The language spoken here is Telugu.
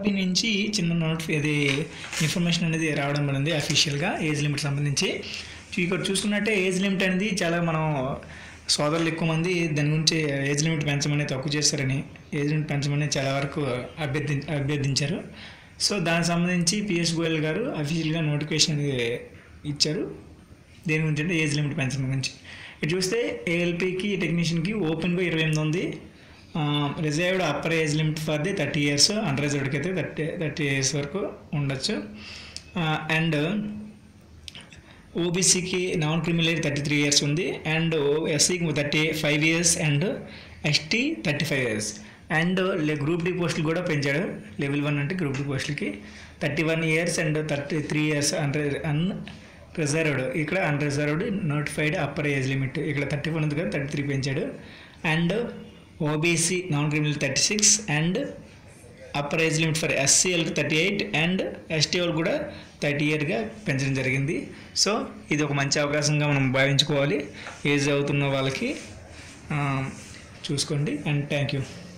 దీని నుంచి చిన్న నోట్ ఇది ఇన్ఫర్మేషన్ అనేది రావడం అనేది అఫీషియల్గా ఏజ్ లిమిట్ సంబంధించి ఇక్కడ చూసుకున్నట్టే ఏజ్ లిమిట్ అనేది చాలా మనం సోదరులు ఎక్కువ మంది దాని గురించి ఏజ్ లిమిట్ పెంచమని తక్కువ చేస్తారని ఏజ్ లిమిట్ పెంచమని చాలా వరకు అభ్యర్థి అభ్యర్థించారు సో దానికి సంబంధించి పిఎస్ గోయల్ గారు అఫీషియల్గా నోటిఫికేషన్ అనేది ఇచ్చారు దేని గురించి అంటే ఏజ్ లిమిట్ పెంచడం గురించి ఇటు చూస్తే ఏఎల్పికి టెక్నీషియన్కి ఓపెన్గా ఇరవై ఎనిమిది ఉంది reserved upper age limit for the thirty years under రిజర్వ్డ్కి అయితే థర్టీ థర్టీ ఇయర్స్ వరకు ఉండొచ్చు అండ్ ఓబీసీకి non criminal thirty three years ఉంది అండ్ ఎస్సీకి thirty five years and ST thirty five years and group D పోస్టులు కూడా పెంచాడు లెవెల్ వన్ అంటే గ్రూప్ డి పోస్టులకి thirty one years and thirty three years under unreserved ఇక్కడ unreserved notified upper age limit ఇక్కడ థర్టీ వన్ ఉంది కదా థర్టీ త్రీ పెంచాడు and OBC non criminal thirty six and upper age limit for SC వాళ్ళకి థర్టీ ఎయిట్ అండ్ ఎస్టీ వాళ్ళు కూడా థర్టీ ఇయర్గా పెంచడం జరిగింది సో ఇది ఒక మంచి అవకాశంగా మనం భావించుకోవాలి ఏజ్ అవుతున్న వాళ్ళకి ఆ, చూసుకోండి అండ్ థ్యాంక్ యూ